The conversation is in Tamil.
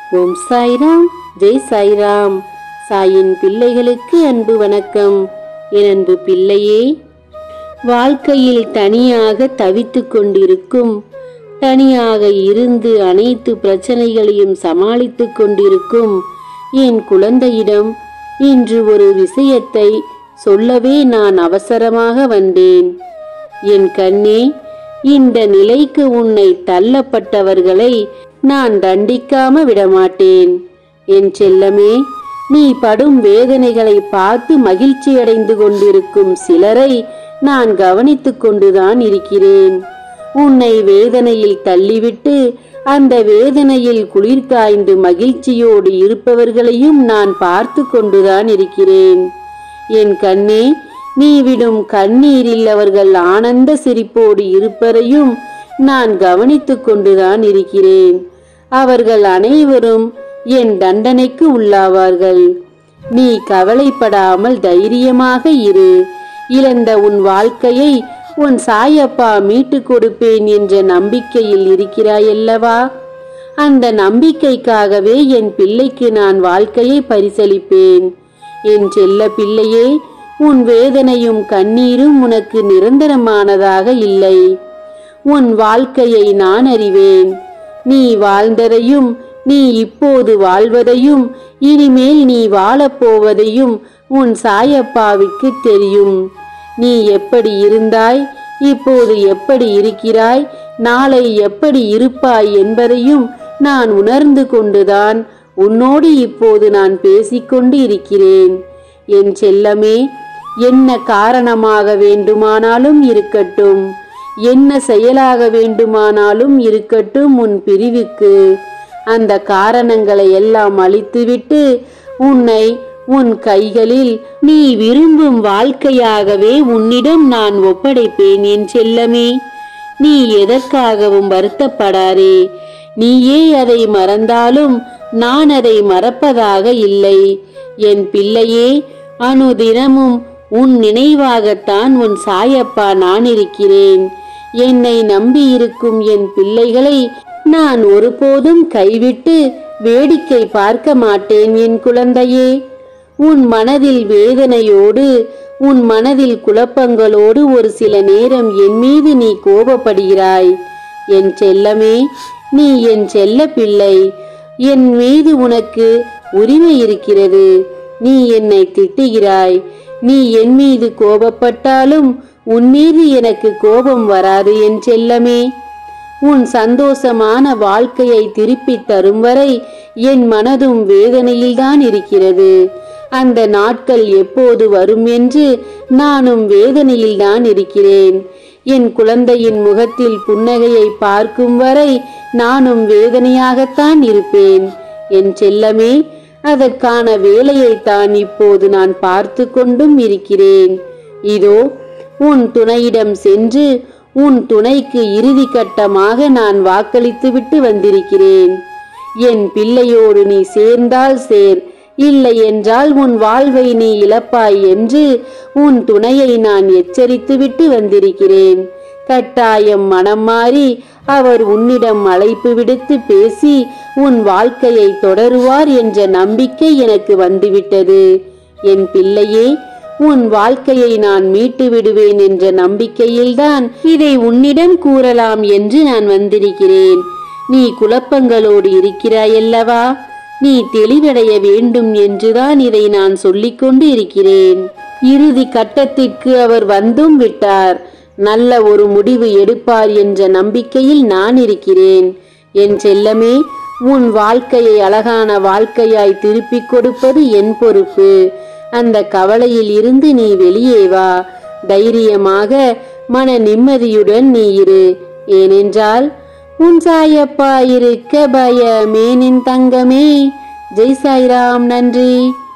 ஓம் சாய்ராம் ஜெய் சாய்ராம் சாயின் பிள்ளைகளுக்கு அன்பு வணக்கம் என் அன்பு பிள்ளையே வாழ்க்கையில் தனியாக தவித்துக் கொண்டிருக்கும் தனியாக இருந்து அனைத்து பிரச்சனைகளையும் சமாளித்துக் கொண்டிருக்கும் என் குழந்தையிடம் இன்று ஒரு விஷயத்தை சொல்லவே நான் அவசரமாக வந்தேன் என் கண்ணே இந்த நிலைக்கு உன்னை தள்ளப்பட்டவர்களை நான் தண்டிக்காம விடமாட்டேன் என் செல்லமே நீ படும் வேதனைகளை பார்த்து மகிழ்ச்சியடைந்து கொண்டிருக்கும் சிலரை நான் கவனித்துக் கொண்டுதான் இருக்கிறேன் உன்னை வேதனையில் தள்ளிவிட்டு அந்த வேதனையில் குளிர் காய்ந்து மகிழ்ச்சியோடு இருப்பவர்களையும் நான் பார்த்து கொண்டுதான் இருக்கிறேன் என் கண்ணே நீ விடும் கண்ணீரில் அவர்கள் ஆனந்த சிரிப்போடு இருப்பதையும் நான் கவனித்துக் கொண்டுதான் இருக்கிறேன் அவர்கள் அனைவரும் என் தண்டனைக்கு உள்ளாவார்கள் நீ கவலைப்படாமல் தைரியமாக இரு இழந்த உன் வாழ்க்கையை உன் சாயப்பா மீட்டுக் கொடுப்பேன் என்ற நம்பிக்கையில் இருக்கிறாயல்லவா அந்த நம்பிக்கைக்காகவே என் பிள்ளைக்கு நான் வாழ்க்கையை பரிசளிப்பேன் என் செல்ல பிள்ளையே உன் வேதனையும் கண்ணீரும் உனக்கு நிரந்தரமானதாக இல்லை உன் வாழ்க்கையை நான் அறிவேன் நீ வாழ்ந்ததையும் நீ இப்போது வாழ்வதையும் இனிமேல் நீ வாழப்போவதையும் உன் சாயப்பாவுக்கு தெரியும் நீ எப்படி இருந்தாய் இப்போது எப்படி இருக்கிறாய் நாளை எப்படி இருப்பாய் என்பதையும் நான் உணர்ந்து கொண்டுதான் உன்னோடு இப்போது நான் பேசிக்கொண்டு இருக்கிறேன் என் செல்லமே என்ன காரணமாக வேண்டுமானாலும் இருக்கட்டும் என்ன செயலாக வேண்டுமானாலும் இருக்கட்டும் உன் பிரிவுக்கு அந்த காரணங்களை எல்லாம் அழித்துவிட்டு உன்னை உன் கைகளில் நீ விரும்பும் வாழ்க்கையாகவே உன்னிடம் நான் ஒப்படைப்பேன் என் செல்லமே நீ எதற்காகவும் வருத்தப்படாதே நீயே அதை மறந்தாலும் நான் அதை மறப்பதாக இல்லை என் பிள்ளையே அனுதினமும் உன் நினைவாகத்தான் உன் சாயப்பா நான் இருக்கிறேன் என்னை நம்பியிருக்கும் என் பிள்ளைகளை நான் ஒருபோதும் கைவிட்டு வேடிக்கை பார்க்க மாட்டேன் என் குழந்தையே உன் மனதில் வேதனையோடு உன் மனதில் குழப்பங்களோடு ஒரு சில நேரம் என் மீது நீ கோபப்படுகிறாய் என் செல்லமே நீ என் செல்ல பிள்ளை என் மீது உனக்கு உரிமை இருக்கிறது நீ என்னை திட்டுகிறாய் நீ என் மீது கோபப்பட்டாலும் உன் மீது எனக்கு கோபம் வராது என் செல்லமே உன் சந்தோஷமான வாழ்க்கையை திருப்பித் தரும் வரை என் மனதும் வேதனையில்தான் இருக்கிறது அந்த நாட்கள் எப்போது வரும் என்று நானும் வேதனையில்தான் இருக்கிறேன் என் குழந்தையின் முகத்தில் புன்னகையை பார்க்கும் வரை நானும் வேதனையாகத்தான் இருப்பேன் என் செல்லமே அதற்கான வேலையைத்தான் இப்போது நான் பார்த்து கொண்டும் இருக்கிறேன் இதோ உன் துணையிடம் சென்று உன் துணைக்கு இறுதி கட்டமாக நான் வாக்களித்துவிட்டு வந்திருக்கிறேன் என் பிள்ளையோடு நீ சேர்ந்தால் சேர் இல்லை என்றால் உன் வாழ்வை நீ இழப்பாய் என்று உன் துணையை நான் எச்சரித்துவிட்டு வந்திருக்கிறேன் கட்டாயம் மனம் மாறி அவர் உன்னிடம் அழைப்பு விடுத்து பேசி உன் வாழ்க்கையை தொடருவார் என்ற நம்பிக்கை எனக்கு வந்துவிட்டது என் பிள்ளையே உன் வாழ்க்கையை நான் மீட்டு விடுவேன் என்ற நம்பிக்கையில்தான் இதை உன்னிடம் கூறலாம் என்று நான் வந்திருக்கிறேன் நீ குழப்பங்களோடு இருக்கிறாயல்லவா நீ தெளிவடைய வேண்டும் என்றுதான் இதை நான் சொல்லிக்கொண்டு இருக்கிறேன் இறுதி கட்டத்திற்கு அவர் வந்தும் விட்டார் நல்ல ஒரு முடிவு எடுப்பார் என்ற நம்பிக்கையில் நான் இருக்கிறேன் என் செல்லமே உன் வாழ்க்கையை அழகான வாழ்க்கையாய் திருப்பிக் கொடுப்பது என் பொறுப்பு அந்த கவலையில் இருந்து நீ வெளியே வா தைரியமாக மன நிம்மதியுடன் நீ இரு ஏனென்றால் உன் சாயப்பா இருக்க பயமேனின் தங்கமே ஜெய் சாய்ராம் நன்றி